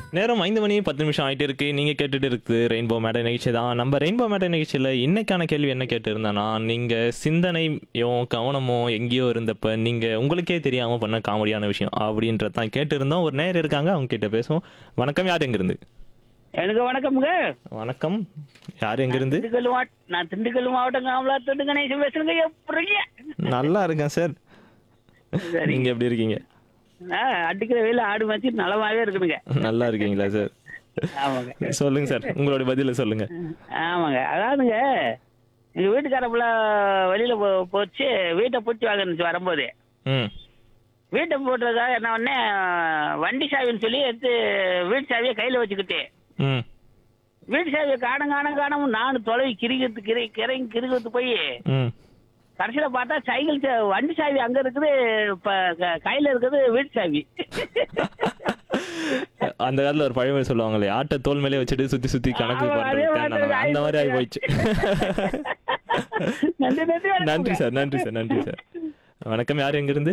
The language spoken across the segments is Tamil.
நேரம் ஐந்து மணி பத்து நிமிஷம் ஆயிட்டு இருக்கு நீங்க கேட்டுட்டு இருக்குது ரெயின்போ மேடை நிகழ்ச்சி தான் நம்ம ரெயின்போ மேடை நிகழ்ச்சியில இன்னைக்கான கேள்வி என்ன கேட்டிருந்தேன்னா நீங்க சிந்தனையும் கவனமோ எங்கேயோ இருந்தப்ப நீங்க உங்களுக்கே தெரியாம பண்ண காமெடியான விஷயம் அப்படின்றத தான் கேட்டிருந்தோம் ஒரு நேரம் இருக்காங்க அவங்க கிட்ட பேசுவோம் வணக்கம் யார் எங்கிருந்து எனக்கு வணக்கம்ங்க வணக்கம் யார் எங்கிருந்து திண்டுக்கல் மாவட்ட நான் திண்டுக்கல் மாவட்டம் காமலாத்தோட்டு கணேசன் பேசுறேங்க எப்படிங்க நல்லா இருக்கேன் சார் சரி நீங்க எப்படி இருக்கீங்க ஆ, அடிக்கிற வெயில ஆடு வச்சு நலமாவே இருக்கணுங்க நல்லா இருக்கீங்களா சார் ஆமாங்க சொல்லுங்க சார் உங்களுடைய பதில சொல்லுங்க ஆமாங்க அதாவதுங்க எங்க வீட்டுக்காரப்புல வெளியில போ- போச்சு வீட்டை பூச்சி வாங்கினுச்சு வரும்போது ம் வீட்டை போட்டுறதுக்காக என்ன பண்ணே வண்டி சாவின்னு சொல்லி எடுத்து வீட்டு சாவியை கையில வச்சுக்கிட்டு ம் வீட்டு சாவியை காணும் காணும் காணும் நானும் தொலைவி கிரிக்கிறது கிரி கிறங்கி கிரிக்கிறது போய் ம் கடைசியில பார்த்தா சைக்கிள் சா- வண்டி சாவி அங்க இருக்குது இப்ப க- கையில இருக்குது வீட்டு சாவி அந்த காலத்துல ஒரு பழமொழி சொல்லுவாங்களே ஆட்டை தோல் மேலே வச்சுட்டு சுத்தி சுத்தி கணக்கு ஆமா, அதே பண்றது மாதிரி அந்த மாதிரி ஆகி போயிடுச்சு நன்றி நன்றி வணக்கம்ங்க. நன்றி சார் நன்றி சார் நன்றி சார் வணக்கம் யார் எங்கிருந்து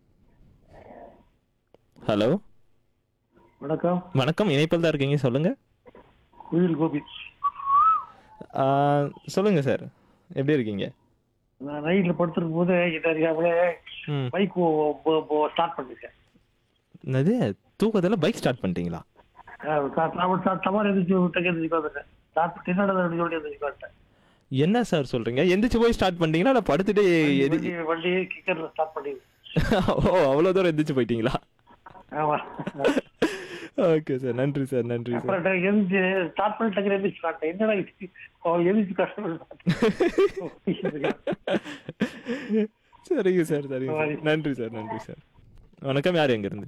ஹலோ வணக்கம் வணக்கம் இணைப்பில் தான் இருக்கீங்க சொல்லுங்க குயில் கோபி ஆ, சொல்லுங்க சார் எப்படி இருக்கீங்க நான் நைட்ல படுத்திருக்கும் போது இது அறியாமலே ம் பைக் ஸ்டார்ட் பண்ணிட்டேன் என்னது தூக்கத்துல பைக் ஸ்டார்ட் பண்ணிட்டீங்களா தவறு எந்திரிச்சு விட்டு எந்திரிச்சு வந்துட்டேன் ஸ்டார்ட் பண்ணி என்னடா சொல்லி எந்திரிச்சு வந்துட்டேன் என்ன சார் சொல்றீங்க எந்திரிச்சு போய் ஸ்டார்ட் பண்ணிட்டீங்களா இல்லை படுத்துட்டு எதி வண்டி வண்டி கிக்கர்ல ஸ்டார்ட் பண்ணி ஓ அவ்வளோ தூரம் எந்திரிச்சு போயிட்டீங்களா ஆமா ஓகே சார் நன்றி சார் நன்றி சார் அப்புறம் எந்திரிச்சு ஸ்டார்ட் பண்ணி டக்குனு எந்திரிச்சு காட்டேன் என்னடா இது அவன் எந்திரிச்சு கஷ்டம் சரிங்க சார் சரிங்க சார் நன்றி சார் நன்றி சார் வணக்கம் யார் எங்கிருந்து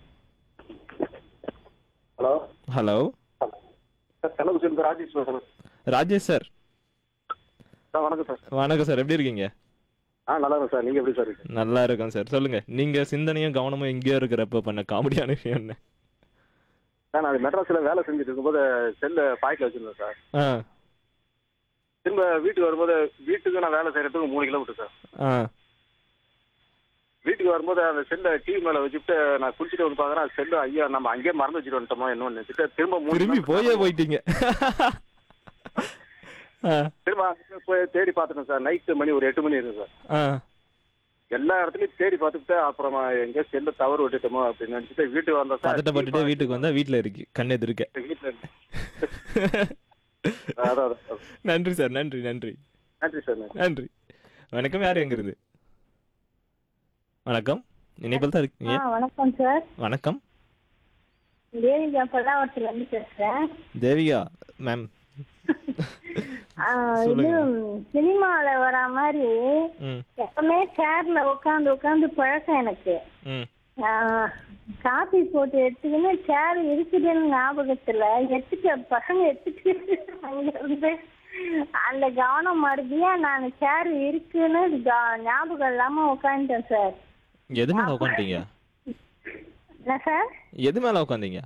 ஹலோ ஹலோ சார் செலவு சேர்ந்து ராஜேஷ் பேசுறேன் ராஜேஷ் சார் சார் வணக்கம் சார் வணக்கம் சார் எப்படி இருக்கீங்க ஆ நல்லா இருக்கேன் சார் நீங்க எப்படி சார் இருக்கீங்க நல்லா இருக்கேன் சார் சொல்லுங்க நீங்க சிந்தனையும் கவனமும் எங்கேயோ இருக்கிறப்ப பண்ண காமெடியான விஷயம் என்ன சார் நான் மெட்ராஸ்ல வேலை செஞ்சுட்டு இருக்கும்போது செல்ல பாக்கெட்ல வச்சிருந்தேன் சார் ஆ திரும்ப வீட்டுக்கு வரும்போது வீட்டுக்கு நான் வேலை செய்யறதுக்கு மூணு கிலோமீட்டர் சார் ஆ வீட்டுக்கு வரும்போது அந்த செல்லை டிவி மேல வச்சுட்டு நான் குளிச்சுட்டு வந்து பாக்குறேன் செல்லு ஐயா நம்ம அங்கேயே மறந்து வச்சுட்டு வந்துட்டோமா என்ன நினைச்சிட்டு திரும்ப மூணு திரும்பி kilometer போயே போயிட்டீங்க ஆ திரும்ப அங்க போய் தேடி பார்த்துட்டேன் சார் நைட்டு மணி ஒரு எட்டு மணி இருக்கு சார் ஆ எல்லா இடத்துலயும் தேடி பார்த்துட்டு அப்புறமா எங்கேயோ செல்ல தவறு விட்டுட்டோமோ அப்படின்னு நினைச்சிட்டு வீட்டுக்கு வந்தேன் சார் பதட்டப்பட்டுட்டு வீட்டுக்கு வந்தா வீட்டுல இருக்கு கண்ணு எதிர்க்க வீட்டுல இருக்கு. அதான் அதான். நன்றி சார் நன்றி நன்றி நன்றி சார் நன்றி நன்றி வணக்கம் யார் எங்கிருந்து வணக்கம் இணைப்பில் தான் இருக்கீங்க ஆ வணக்கம் சார் வணக்கம் தேவிகா பல்லாவரத்துல இருந்து பேசுறேன் தேவிகா மேம் ஆ, இது சினிமால வர மாதிரி ம் எப்பவுமே சேர்ல உட்காந்து உட்காந்து பழக்கம் எனக்கு ம் ஆ, காபி போட்டு எடுத்துக்கின்னு சேர் இருக்குதுன்னு ஞாபகத்துல எடுத்துட்டு பசங்க எடுத்துட்டு அங்க இருந்து அந்த கவனம் மறுபடியா நான் சேர் இருக்குன்னு கா- ஞாபகம் இல்லாம உட்காந்துட்டேன் சார் எது மேல உட்காந்துட்டீங்க என்ன சார் எது மேல உட்காந்தீங்க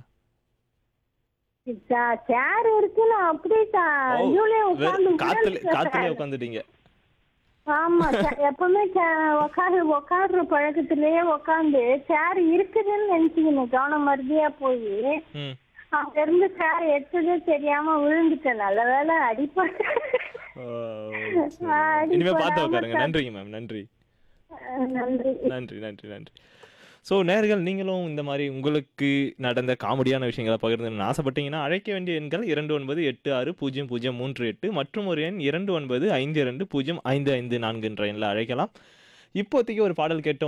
சேர் இருக்குன்னு அப்படியே கா- ஓ, இதுலயே வெறும் உட்காந்து காத்துல உட்கார்ந்துட்டேன் காத்துலயே சார். உட்காந்துட்டீங்க ஆமா சே- எப்பவுமே சே- உட்காரு உட்காடுற பழக்கத்திலேயே உட்காந்து சேர் இருக்குதுன்னு நினைச்சுக்கணும் கவனம் மருதியா போய் ம் அங்க இருந்து சேர் எடுத்ததே தெரியாம விழுந்துட்டேன் நல்ல வேலை அடிப்பட்டு ஓ, சரி. இனிமே பார்த்து உட்காருங்க நன்றிங்க மேம் நன்றி நன்றி நன்றி நன்றி நன்றி ஸோ நேர்கள் நீங்களும் இந்த மாதிரி உங்களுக்கு நடந்த காமெடியான விஷயங்களை பகிர்ந்துன்னு ஆசைப்பட்டீங்கன்னா அழைக்க வேண்டிய எண்கள் இரண்டு ஒன்பது எட்டு ஆறு பூஜ்ஜியம் பூஜ்ஜியம் மூன்று எட்டு மற்றும் ஒரு எண் இரண்டு ஒன்பது ஐந்து இரண்டு பூஜ்ஜியம் ஐந்து ஐந்து நான்கு என்ற எண்ணில் அழைக்கலாம் இப்போதைக்கு ஒரு பாடல் கேட்டோம்